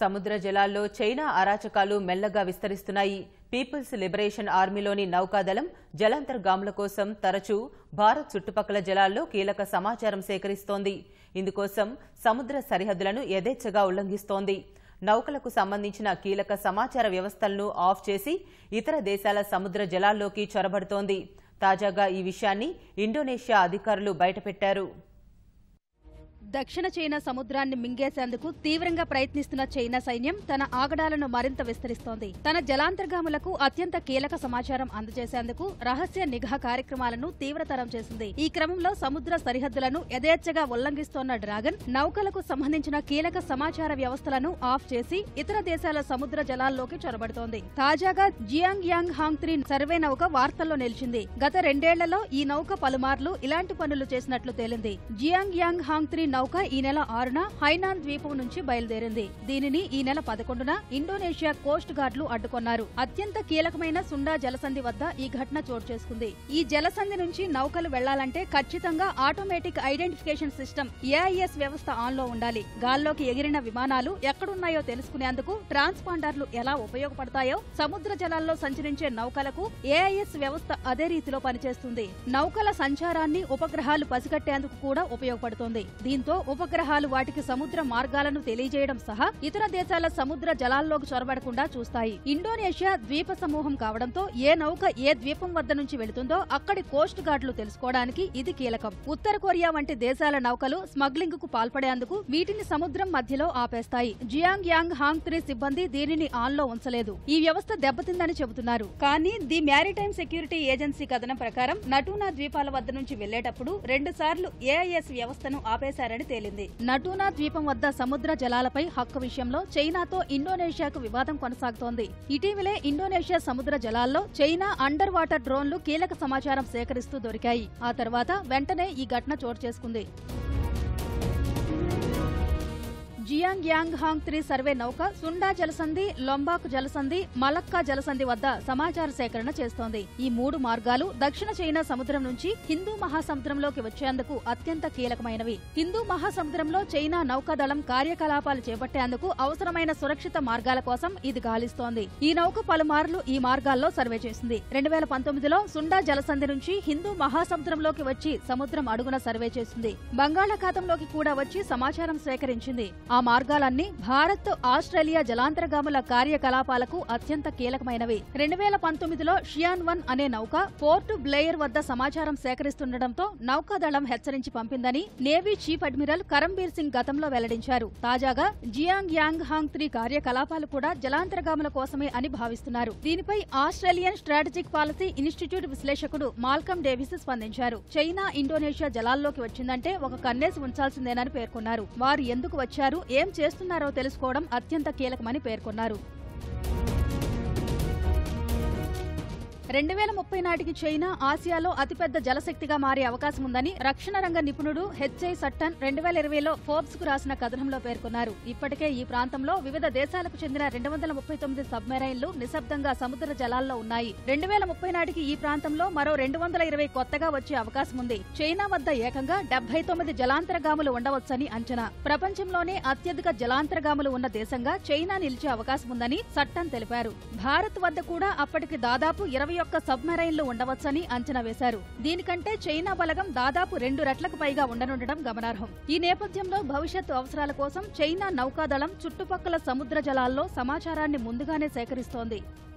సముద్ర జలాల్లో చైనా అరాచకాలు మెల్లగా విస్తరిస్తున్నాయి పీపుల్స్ లిబరేషన్ ఆర్మీలోని నౌకాదళం జలాంతర్గాముల కోసం తరచూ భారత్ చుట్టుపక్కల జలాల్లో కీలక సమాచారం సేకరిస్తోంది ఇందుకోసం సముద్ర సరిహద్దులను యథేచ్ఛగా ఉల్లంఘిస్తోంది నౌకలకు సంబంధించిన కీలక సమాచార వ్యవస్థలను ఆఫ్ చేసి ఇతర దేశాల సముద్ర జలాల్లోకి చొరబడుతోంది తాజాగా ఈ విషయాన్ని ఇండోనేషియా అధికారులు బయటపెట్టారు దక్షిణ చైనా సముద్రాన్ని మింగేసేందుకు తీవ్రంగా ప్రయత్నిస్తున్న చైనా సైన్యం తన ఆగడాలను మరింత విస్తరిస్తోంది తన జలాంతర్గాములకు అత్యంత కీలక సమాచారం అందజేసేందుకు రహస్య నిఘా కార్యక్రమాలను తీవ్రతరం చేసింది ఈ క్రమంలో సముద్ర సరిహద్దులను యథేచ్ఛగా ఉల్లంఘిస్తోన్న డ్రాగన్ నౌకలకు సంబంధించిన కీలక సమాచార వ్యవస్థలను ఆఫ్ చేసి ఇతర దేశాల సముద్ర జలాల్లోకి చొరబడుతోంది తాజాగా Xiang Yang Hong three survey నౌక వార్తల్లో నిలిచింది గత రెండేళ్లలో ఈ నౌక పలుమార్లు ఇలాంటి పనులు చేసినట్లు తేలింది జియాంగ్ యాంగ్ హాంగ్ త్రీ నౌక ఈ నెల ఆరున హైనాన్ ద్వీపం నుంచి బయలుదేరింది దీనిని ఈ నెల పదకొండున ఇండోనేషియా కోస్ట్ గార్డులు అడ్డుకొన్నారు అత్యంత కీలకమైన సుండా జలసంధి వద్ద ఈ ఘటన చోటు చేసుకుంది ఈ జలసంధి నుంచి నౌకలు వెళ్లాలంటే ఖచ్చితంగా ఆటోమేటిక్ ఐడెంటిఫికేషన్ సిస్టమ్ ఏఐఎస్ వ్యవస్థ ఆన్ లో ఉండాలి గాల్లోకి ఎగిరిన విమానాలు ఎక్కడున్నాయో తెలుసుకునేందుకు ట్రాన్స్పాండర్లు ఎలా ఉపయోగపడతాయో సముద్ర జలాల్లో సంచరించే నౌకలకు ఏఐఎస్ వ్యవస్థ అదే రీతిలో పనిచేస్తుంది నౌకల సంచారాన్ని ఉపగ్రహాలు పసిగట్టేందుకు కూడా ఉపయోగపడుతోంది దీంతో ఉపగ్రహాలు వాటికి సముద్ర మార్గాలను తెలియజేయడం సహా ఇతర దేశాల సముద్ర జలాల్లోకి చొరబడకుండా చూస్తాయి ఇండోనేషియా ద్వీప సమూహం కావడంతో ఏ నౌక ఏ ద్వీపం వద్ద నుంచి వెళుతుందో అక్కడి కోస్ట్ గార్డులు తెలుసుకోవడానికి ఇది కీలకం ఉత్తర కొరియా వంటి దేశాల నౌకలు స్మగ్లింగ్ కు పాల్పడేందుకు వీటిని సముద్రం మధ్యలో ఆపేస్తాయి జియాంగ్ యాంగ్ హాంగ్ త్రీ సిబ్బంది దీనిని ఆన్ లో ఉంచలేదు ఈ వ్యవస్థ దెబ్బతిందని చెబుతున్నారు కానీ ది మ్యారిటైమ్ సెక్యూరిటీ ఏజెన్సీ కథనం ప్రకారం నటూనా ద్వీపాల వద్ద నుంచి వెళ్లేటప్పుడు రెండు సార్లు ఏఐఎస్ వ్యవస్థను ఆపేశారని తేలింది నటూనా ద్వీపం వద్ద సముద్ర జలాలపై హక్కు విషయంలో చైనాతో ఇండోనేషియాకు వివాదం కొనసాగుతోంది ఇటీవలే ఇండోనేషియా సముద్ర జలాల్లో చైనా అండర్ వాటర్ డ్రోన్లు కీలక సమాచారం సేకరిస్తూ దొరికాయి ఆ తర్వాత వెంటనే ఈ ఘటన చోటు చేసుకుంది Xiang Yang Hong three survey నౌక సుండా జలసంధి లొంబాక్ జలసంధి మలక్కా జలసంధి వద్ద సమాచార సేకరణ చేస్తోంది ఈ మూడు మార్గాలు దక్షిణ చైనా సముద్రం నుంచి హిందూ మహాసముద్రంలోకి వచ్చేందుకు అత్యంత కీలకమైనవి హిందూ మహాసముద్రంలో చైనా నౌకాదళం కార్యకలాపాలు చేపట్టేందుకు అవసరమైన సురక్షిత మార్గాల కోసం ఇది గాలిస్తోంది ఈ నౌక పలుమార్లు ఈ మార్గాల్లో సర్వే చేసింది రెండు వేల పంతొమ్మిదిలో సుండా జలసంధి నుంచి హిందూ మహాసముద్రంలోకి వచ్చి సముద్రం అడుగున సర్వే చేసింది బంగాళాఖాతంలోకి కూడా వచ్చి సమాచారం సేకరించింది ఆ మార్గాలన్నీ భారత్ ఆస్ట్రేలియా జలాంతర్గాముల కార్యకలాపాలకు అత్యంత కీలకమైనవి రెండు వేల పంతొమ్మిదిలో షియాన్ వన్ అనే నౌక పోర్ట్ బ్లేయర్ వద్ద సమాచారం సేకరిస్తుండటంతో నౌకాదళం హెచ్చరించి పంపిందని navy chief admiral Karambir Singh గతంలో వెల్లడించారు తాజాగా జియాంగ్ యాంగ్ హాంగ్ త్రీ కార్యకలాపాలు కూడా జలాంతర్గాముల కోసమే అని భావిస్తున్నారు దీనిపై ఆస్ట్రేలియన్ స్ట్రాటజిక్ పాలసీ ఇన్స్టిట్యూట్ విశ్లేషకుడు మాల్కమ్ డేవిస్ స్పందించారు చైనా ఇండోనేషియా జలాల్లోకి వచ్చిందంటే ఒక కన్నేసి ఉంచాల్సిందేనని పేర్కొన్నారు వారు ఎందుకు వచ్చారు ఏం చేస్తున్నారో తెలుసుకోవడం అత్యంత కీలకమని పేర్కొన్నారు రెండు వేల ముప్పై నాటికి చైనా ఆసియాలో అతిపెద్ద జలశక్తిగా మారే అవకాశం ఉందని రక్షణ రంగ నిపుణుడు హెచ్ఐ సట్టన్ రెండు వేల ఇరవైలో ఫోర్బ్స్ కు రాసిన కథనంలో పేర్కొన్నారు ఇప్పటికే ఈ ప్రాంతంలో వివిధ దేశాలకు చెందిన రెండు వందల ముప్పై తొమ్మిది సబ్మెరైన్లు నిశ్శబ్దంగా సముద్ర జలాల్లో ఉన్నాయి రెండు వేల ముప్పై నాటికి ఈ ప్రాంతంలో మరో రెండు వందల ఇరవై కొత్తగా వచ్చే అవకాశం ఉంది చైనా వద్ద ఏకంగా డెబ్బై తొమ్మిది జలాంతరగాములు ఉండవచ్చని అంచనా ప్రపంచంలోనే అత్యధిక జలాంతరగాములు ఉన్న దేశంగా చైనా నిలిచే అవకాశం ఉందని సట్టన్ తెలిపారు భారత్ వద్ద కూడా అప్పటికి దాదాపు ఇరవై ఒక్క సబ్మెరైన్లు ఉండవచ్చని అంచనా వేశారు దీనికంటే చైనా బలగం దాదాపు రెండు రెట్లకు పైగా ఉండనుండడం గమనార్హం ఈ నేపథ్యంలో భవిష్యత్తు అవసరాల కోసం చైనా నౌకాదళం చుట్టుపక్కల సముద్ర జలాల్లో సమాచారాన్ని ముందుగానే సేకరిస్తోంది